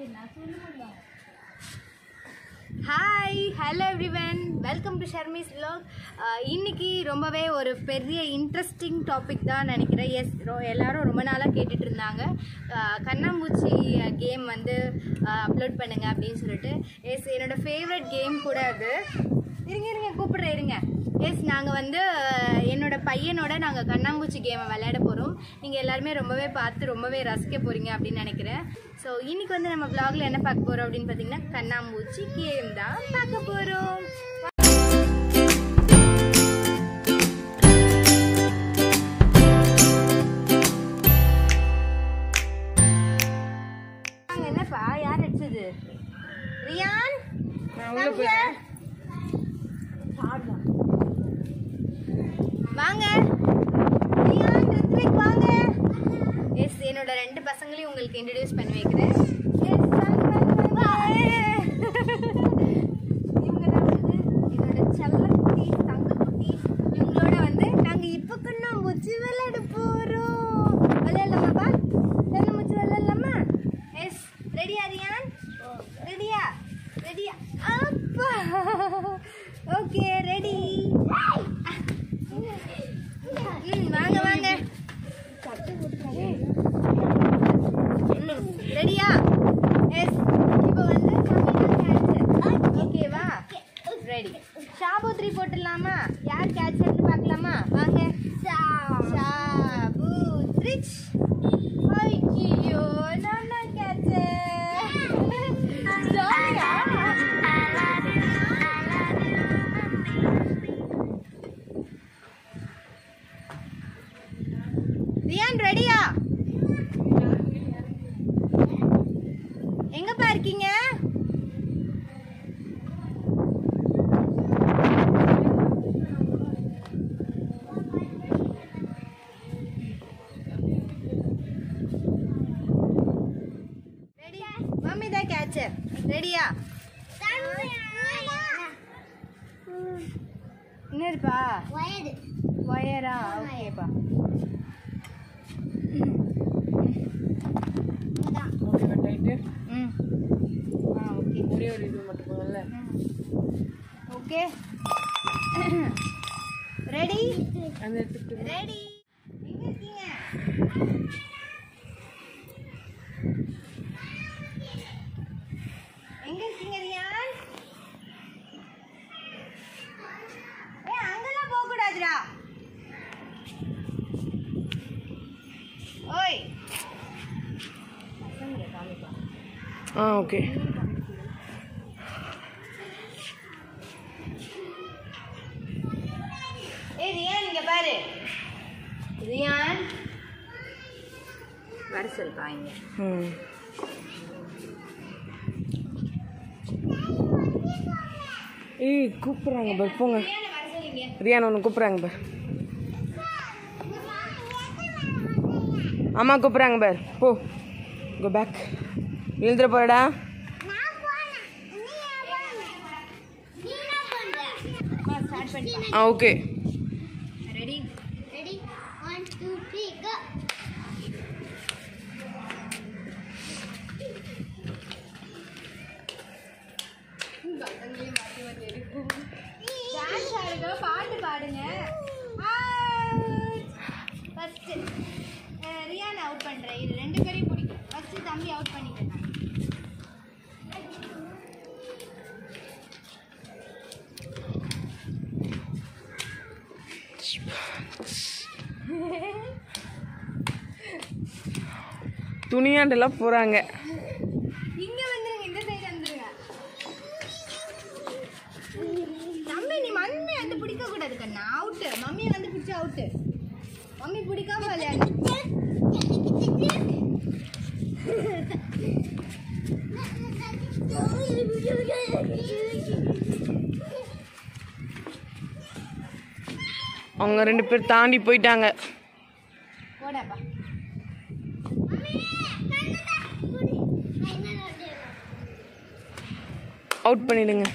Hi hello everyone welcome to Sharmi's vlog Uh, இன்னைக்கு ரொம்பவே ஒரு பெரிய இன்ட்ரெஸ்டிங் டாபிக் தான் நினைக்கிறேன் எஸ் எல்லாரும் ரொம்ப நாளாக கேட்டுட்டு இருந்தாங்க Uh, கண்ணாமூச்சி கேம் வந்து அப்லோட் பண்ணுங்க அப்படின்னு சொல்லிட்டு எஸ் என்னோட ஃபேவரட் கேம் கூட அது இருங்க இருங்க கூப்பிடுறேன் இருங்க எஸ் நாங்கள் வந்து uh, என்னோட பையனோட நாங்கள் கண்ணாமூச்சி கேமை விளையாட போகிறோம் நீங்கள் எல்லாருமே ரொம்பவே பார்த்து ரொம்பவே ரசிக்க போகிறீங்க அப்படின்னு நினைக்கிறேன் ஸோ இன்னைக்கு வந்து நம்ம vlogல என்ன பார்க்க போகிறோம் அப்படின்னு பார்த்தீங்கன்னா கண்ணாமூச்சி கேம் தான் பார்க்க போகிறோம் என்னப்பா யார் அடிச்சது ரியான் வாங்க ரியான் ரித்விக் வாங்க எஸ் என்னோட ரெண்டு பசங்களையும் உங்களுக்கு இன்ட்ரடியூஸ் பண்ணி வைக்கிறேன் எஸ் இவங்க தான் வந்து என்னோட செல்ல குட்டி தங்க குட்டி இவங்களோட வந்து நாங்க இப்ப கண்ணாமூச்சி விளையாட போறோம் விளையாடலாமாப்பா கண்ணாமூச்சி விளையாடலாமா எஸ் ரெடியா ரியான் ரெடியா ரெடியா அப்பா ஓகே ரெடி ம் வாங்க வாங்க ரெடியா எஸ் இப்போ வந்து ஓகேவா ரெடி ஷாபூத்ரி போட்டுடலாமா யார் கேட்ச் பார்க்கலாமா வாங்க ஷாபூத்ரிச் ஐயோ நான் தான் கேட்ச் ஜாலியா ரியான் ரெடியா எங்கப்பா இருக்கீங்க ரெடி மம்மி தான் கேட்சர் ரெடியா என்னப்பா ஒயரா ஓகேப்பா ஓகே கட் ஆயிட்டு ம் ஆ ஓகே ஒரே ஒரு இது மட்டும் போகல ஓகே ரெடி அந்த எடுத்துட்டு ரெடி எங்க இருக்கீங்க எங்க இருக்கீங்க ரியான் ஏ அங்கெல்லாம் போக கூடாதுடா ஓய் பசங்க காமிப்பா ஆ ஓகே ஏய் ரியான் இங்க பாரு ரியான் வர சொல்பா இங்க ம் ஏய் கூப்பிட்றாங்க பார் போங்க ரியானை வர சொல்லுங்க ரியான் ஒன்று கூப்பிட்றாங்க பார் அம்மா கூப்பிட்றாங்க பார் போ கோ பேக் எழுந்துட போறடா ஸ்டார்ட் பண்ணி ஆ okay ready Ready? One, two, three, go. Dance ஆடுங்க பாட்டு பாடுங்க ஃபர்ஸ்ட் ரியான் அவுட் பண்றேன் இது ரெண்டு பேரையும் பிடிக்கும் ஃபர்ஸ்ட் தம்பி அவுட் பண்ணிட்டேன் நான். துணியாண்டெல்லாம் போகிறாங்க இங்க வந்துருங்க இந்த சைடு வந்துருங்க தம்பி நீ மம்மி வந்து பிடிக்க கூடாது கண்ணா அவுட் மம்மி வந்து பிடிச்சா அவுட் மம்மி பிடிக்காம விளையாடு அவங்க ரெண்டு பேர் தாண்டி போயிட்டாங்க போடாப்பா அவுட் பண்ணிடுங்க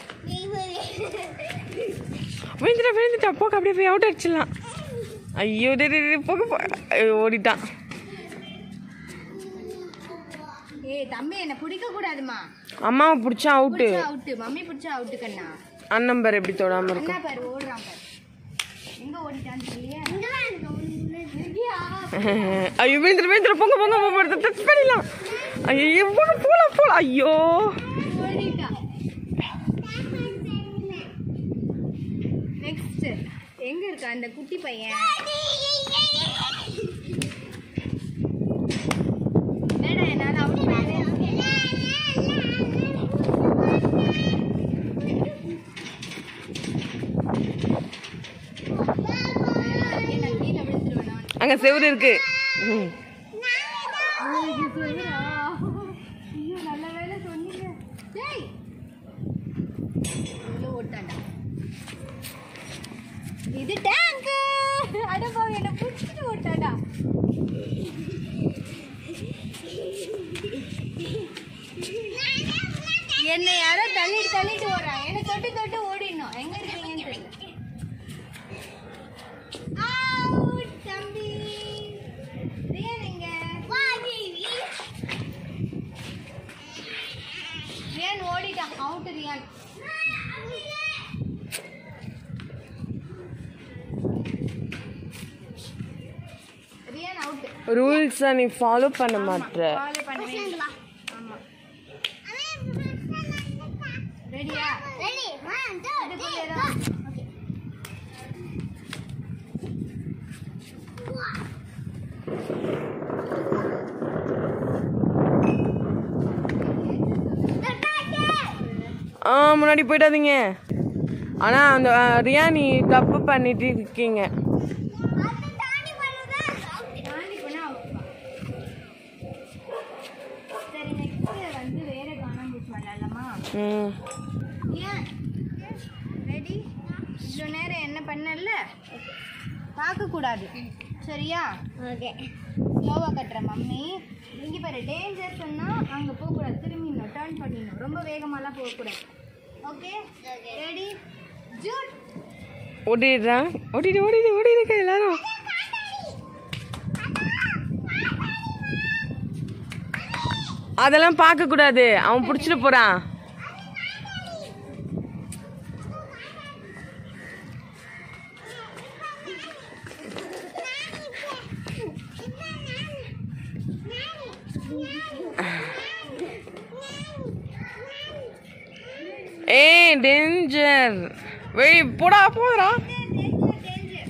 விழுந்துட்டா விழுந்துட்டா போக அப்படியே போய் அவுட் அடிச்சிடலாம் ஐயோ டேய், டேய், டேய், போக போ ஐயோ, ஓடிட்டான் ஏய் தம்பி என்ன பிடிக்க கூடாதுமா அம்மாவை பிடிச்சா அவுட்டு பிடிச்சா அவுட்டு மம்மி பிடிச்சா அவுட்டு கண்ணா அண்ணன் பேர் எப்படி தொடாம இருக்கும் என்ன பாரு ஓடுறான் பாரு எங்க ஓடிட்டான்னு தெரியலையே இங்கதான் இருக்கு எங்கேயா? ஐயோ வேந்திர வேந்திர பொங்க பொங்க பொங்க டச் பண்ணிடலாம் ஐயோ போலாம் போலாம் போலாம் ஐயோ ஓடிட்டா நெக்ஸ்ட் எங்க இருக்கா அந்த குட்டி பையன் என்னடா என்னால அவுட் பண்ணவே நான் கீழே விழுந்துருவேன் நான். அங்க செவுரு இருக்கு ம். ஐயோ, சொல்லுடா. ஐயோ, நல்ல வேளை சொன்னீங்க. டேய். உள்ள ஓட்டான்டா. இது டேங்க் அடப்பா என்ன புடிச்சிட்டு ஓட்டாடா என்ன யாரோ தள்ளிட்டு தள்ளிட்டு ஓடுறாங்க என்ன தொட்டு தொட்டு ஓடிடணும் எங்க இருக்கீங்கன்னு தெரியல Out, தம்பி ரியான் எங்க ரியான் ஓடிட்டான் அவுட் ரியான் ரியான் அவுட் ரூல்ஸை நீ ஃபாலோ பண்ண மாட்ற ஃபாலோ பண்ணவே இல்லை. ஆமா ரெடியா Ready? One, two, three, இதுக்குள்ளே go. தான் ஓகே ஆ முன்னாடி போயிடாதீங்க ஆனா அந்த ஆ, ரியா நீ தப்பு பண்ணிட்டு இருக்கீங்க அது தாண்டி பண்ணுதா? தாண்டி போனா அவுட் சரி நெக்ஸ்ட் வந்து வேற காணாமூச்சி விளையாடலாமா ம் ஏன் ரெடி இவ்வளோ நேரம் என்ன பண்ணல பார்க்கக்கூடாது சரியா Okay. ஸ்லோவாக கட்டுற மம்மி இங்கே பாரு டேஞ்சர் சொன்னால் அங்கே போகக்கூடாது திரும்பிடணும் டேர்ன் பண்ணிடணும் ரொம்ப வேகமாலாம் போகக்கூடாது ஓகே ரெடி ஜூட் ஓடிடுறா ஓடிடு ஓடிடு ஓடிடுக்க எல்லாரும் அதெல்லாம் பார்க்க கூடாது அவன் பிடிச்சிட்டு போறான் ஏய் டேஞ்சர் வெய் போடா போடா டேஞ்சர் டேஞ்சர்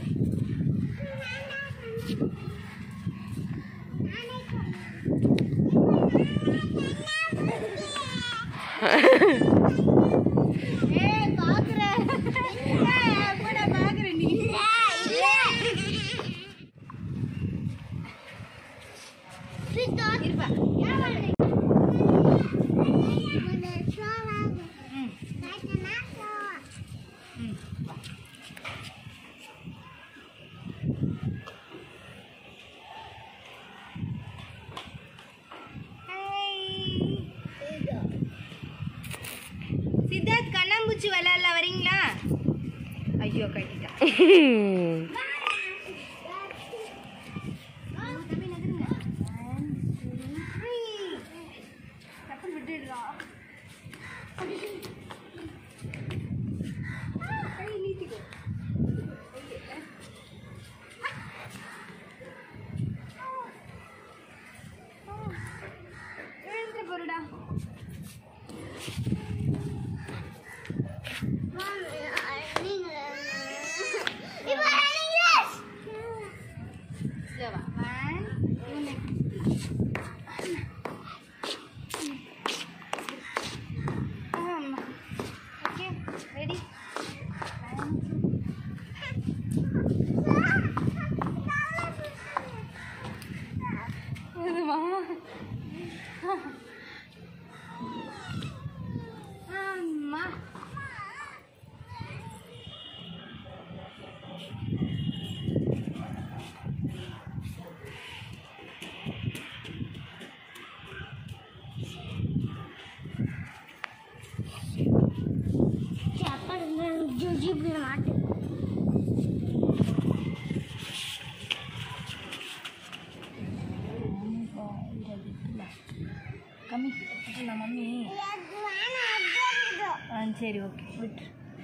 ஏ பாக்குற போடா பாக்குற நீ இருப்பா சித்தார்த் கண்ணாம்பூச்சி விளையாடல வரீங்களா ஐயோ கட்டிட்டா தம்பி நகருங்க One, two, three. டக்குனு விட்டுடுறா. கை நீட்டிக்கோ. எழுந்துட்டு போருடா ஸ்லோவா ஒன் ஓகே ரெடி போதுமா ஆமா கம்மி நான் மம்மி ஆ சரி ஓகே விட்டு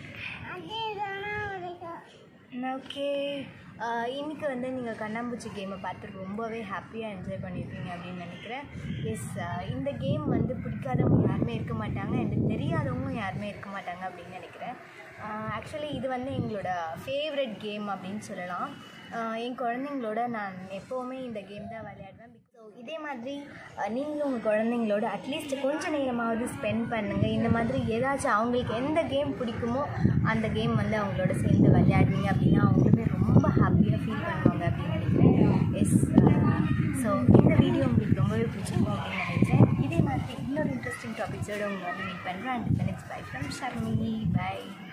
ஓகே இன்னைக்கு வந்து நீங்கள் கண்ணாம்பூச்சி கேமை பார்த்து ரொம்பவே ஹாப்பியாக என்ஜாய் பண்ணியிருப்பீங்க அப்படின்னு நினைக்கிறேன் எஸ் இந்த கேம் வந்து பிடிக்காதவங்க யாருமே இருக்க மாட்டாங்க எனக்கு தெரியாதவங்க யாருமே இருக்க மாட்டாங்க அப்படின்னு நினைக்கிறேன் ஆக்சுவலி இது வந்து எங்களோட ஃபேவரட் கேம் அப்படின்னு சொல்லலாம் ஆஹ் என் குழந்தைங்களோட நான் எப்போவுமே இந்த கேம் தான் விளையாடுவேன் ஸோ இதே மாதிரி அஹ், நீங்களும் உங்கள் குழந்தைங்களோட அட்லீஸ்ட் கொஞ்ச நேரமாவது ஸ்பெண்ட் பண்ணுங்கள் இந்த மாதிரி ஏதாச்சும் அவங்களுக்கு எந்த கேம் பிடிக்குமோ அந்த கேம் வந்து அவங்களோட சேர்ந்து விளையாடுவீங்க அப்படின்னா அவங்களுமே ரொம்ப ஹாப்பியாக ஃபீல் பண்ணுவாங்க அப்படின்னு நினைக்கிறேன் எஸ் ஸோ இந்த வீடியோ உங்களுக்கு ரொம்பவே பிடிச்சிருக்கும் அப்படின்னு நினைக்கிறேன் இதே மாதிரி இன்னொரு இன்ட்ரெஸ்டிங் டாபிக்ஸோட உங்களை வந்து மீட் பண்ணுறேன் and next bye from Sharmi by